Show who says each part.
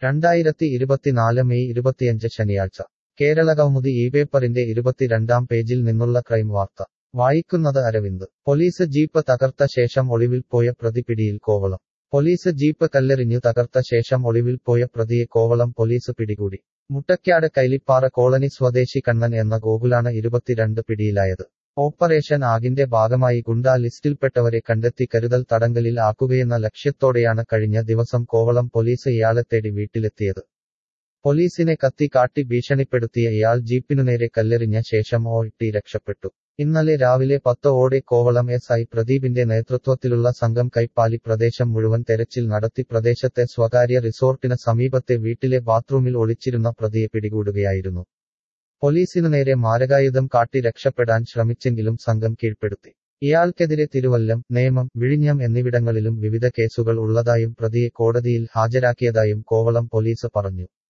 Speaker 1: രണ്ടായിരത്തി ഇരുപത്തിനാല് മെയ് ഇരുപത്തിയഞ്ച് ശനിയാഴ്ച കേരളകൗമുദി ഈ പേപ്പറിന്റെ ഇരുപത്തിരണ്ടാം പേജിൽ നിന്നുള്ള ക്രൈം വാർത്ത വായിക്കുന്നത് അരവിന്ദ് പോലീസ് ജീപ്പ് തകർത്ത ശേഷം ഒളിവിൽ പോയ പ്രതി പിടിയിൽ കോവളം പോലീസ് ജീപ്പ് കല്ലെറിഞ്ഞു തകർത്ത ശേഷം ഒളിവിൽ പോയ പ്രതിയെ കോവളം പോലീസ് പിടികൂടി മുട്ടയ്ക്കാട് കൈലിപ്പാറ കോളനി സ്വദേശി കണ്ണൻ എന്ന ഗോകുലാണ് ഇരുപത്തിരണ്ട് പിടിയിലായത് ഓപ്പറേഷൻ ആഗിന്റെ ഭാഗമായി ഗുണ്ടാ ലിസ്റ്റിൽപ്പെട്ടവരെ കണ്ടെത്തി കരുതൽ തടങ്കലിൽ ആക്കുകയെന്ന ലക്ഷ്യത്തോടെയാണ് കഴിഞ്ഞ ദിവസം കോവളം പോലീസ് ഇയാളെ തേടി വീട്ടിലെത്തിയത് പോലീസിനെ കത്തി കാട്ടി ഭീഷണിപ്പെടുത്തിയ ഇയാൾ ജീപ്പിനുനേരെ കല്ലെറിഞ്ഞ ശേഷം ഓട്ടി രക്ഷപ്പെട്ടു ഇന്നലെ രാവിലെ പത്തോടെ കോവളം എസ് ഐ പ്രദീപിന്റെ നേതൃത്വത്തിലുള്ള സംഘം കൈപ്പാലി പ്രദേശം മുഴുവൻ തെരച്ചിൽ നടത്തി പ്രദേശത്തെ സ്വകാര്യ റിസോർട്ടിന് സമീപത്തെ വീട്ടിലെ ബാത്റൂമിൽ ഒളിച്ചിരുന്ന പ്രതിയെ പിടികൂടുകയായിരുന്നു പോലീസിനു നേരെ മാരകായുധം കാട്ടി രക്ഷപ്പെടാൻ ശ്രമിച്ചെങ്കിലും സംഘം കീഴ്പ്പെടുത്തി ഇയാൾക്കെതിരെ തിരുവല്ലം നേമം വിഴിഞ്ഞം എന്നിവിടങ്ങളിലും വിവിധ കേസുകൾ ഉള്ളതായും പ്രതിയെ കോടതിയിൽ ഹാജരാക്കിയതായും കോവളം പോലീസ് പറഞ്ഞു